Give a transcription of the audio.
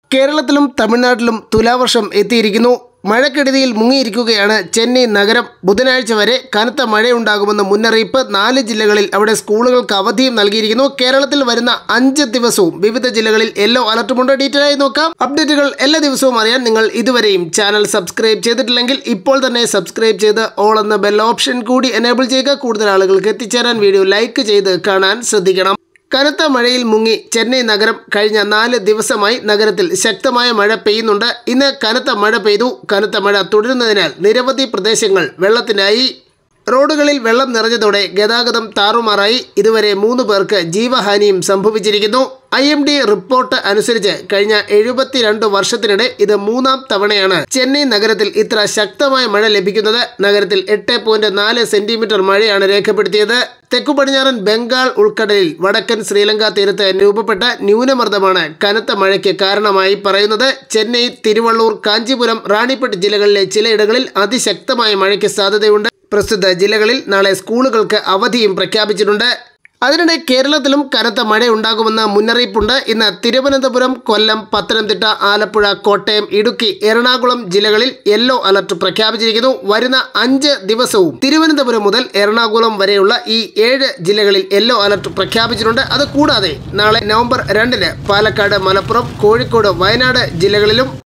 കേരളത്തിലും തമിഴ്നാട്ടിലും തുലാവർഷം എത്തിയിരിക്കുന്നു മഴക്കെടുതിയിൽ മുങ്ങിയിരിക്കുകയാണ് ചെന്നൈ നഗരം ബുധനാഴ്ച വരെ കനത്ത മഴയുണ്ടാകുമെന്ന മുന്നറിയിപ്പ് നാല് ജില്ലകളിൽ അവിടെ സ്കൂളുകൾക്ക് അവധിയും നൽകിയിരിക്കുന്നു കേരളത്തിൽ വരുന്ന അഞ്ച് ദിവസവും വിവിധ ജില്ലകളിൽ യെല്ലോ അലർട്ടുമുണ്ട് ഡീറ്റെയിൽ ആയി നോക്കാം അപ്ഡേറ്റുകൾ എല്ലാ ദിവസവും അറിയാൻ നിങ്ങൾ ഇതുവരെയും ചാനൽ സബ്സ്ക്രൈബ് ചെയ്തിട്ടില്ലെങ്കിൽ ഇപ്പോൾ തന്നെ സബ്സ്ക്രൈബ് ചെയ്ത് ഓൾ എന്ന ബെൽ ഓപ്ഷൻ കൂടി എനേബിൾ ചെയ്യുക കൂടുതൽ ആളുകൾക്ക് എത്തിച്ചേരാൻ വീഡിയോ ലൈക്ക് ചെയ്ത് കാണാൻ ശ്രദ്ധിക്കണം കനത്ത മഴയിൽ മുങ്ങി ചെന്നൈ നഗരം കഴിഞ്ഞ നാല് ദിവസമായി നഗരത്തിൽ ശക്തമായ മഴ പെയ്യുന്നുണ്ട് ഇന്ന് കനത്ത മഴ പെയ്തു കനത്ത മഴ തുടരുന്നതിനാൽ നിരവധി പ്രദേശങ്ങൾ വെള്ളത്തിനായി റോഡുകളിൽ വെള്ളം നിറഞ്ഞതോടെ ഗതാഗതം താറുമാറായി ഇതുവരെ മൂന്ന് പേർക്ക് ജീവഹാനിയും സംഭവിച്ചിരിക്കുന്നു ഐ എം ഡി റിപ്പോർട്ട് അനുസരിച്ച് കഴിഞ്ഞ എഴുപത്തിരണ്ട് വർഷത്തിനിടെ ഇത് മൂന്നാം തവണയാണ് ചെന്നൈ നഗരത്തിൽ ഇത്ര ശക്തമായ മഴ ലഭിക്കുന്നത് നഗരത്തിൽ എട്ട് പോയിന്റ് നാല് സെന്റിമീറ്റർ മഴയാണ് രേഖപ്പെടുത്തിയത് തെക്കു പടിഞ്ഞാറൻ ബംഗാൾ ഉൾക്കടലിൽ വടക്കൻ ശ്രീലങ്ക തീരത്ത് രൂപപ്പെട്ട ന്യൂനമർദ്ദമാണ് കനത്ത മഴയ്ക്ക് കാരണമായി പറയുന്നത് ചെന്നൈ തിരുവള്ളൂർ കാഞ്ചീപുരം റാണിപ്പെട്ട് ജില്ലകളിലെ ചിലയിടങ്ങളിൽ അതിശക്തമായ മഴയ്ക്ക് സാധ്യതയുണ്ട് പ്രസ്തുത ജില്ലകളിൽ നാളെ സ്കൂളുകൾക്ക് അവധിയും പ്രഖ്യാപിച്ചിട്ടുണ്ട് അതിനിടെ കേരളത്തിലും കനത്ത മഴയുണ്ടാകുമെന്ന മുന്നറിയിപ്പുണ്ട് ഇന്ന് തിരുവനന്തപുരം കൊല്ലം പത്തനംതിട്ട ആലപ്പുഴ കോട്ടയം ഇടുക്കി എറണാകുളം ജില്ലകളിൽ യെല്ലോ അലർട്ട് പ്രഖ്യാപിച്ചിരിക്കുന്നു വരുന്ന അഞ്ച് ദിവസവും തിരുവനന്തപുരം മുതൽ എറണാകുളം വരെയുള്ള ഈ ഏഴ് ജില്ലകളിൽ യെല്ലോ അലർട്ട് പ്രഖ്യാപിച്ചിട്ടുണ്ട് അത് കൂടാതെ നാളെ നവംബർ രണ്ടിന് പാലക്കാട് മലപ്പുറം കോഴിക്കോട് വയനാട് ജില്ലകളിലും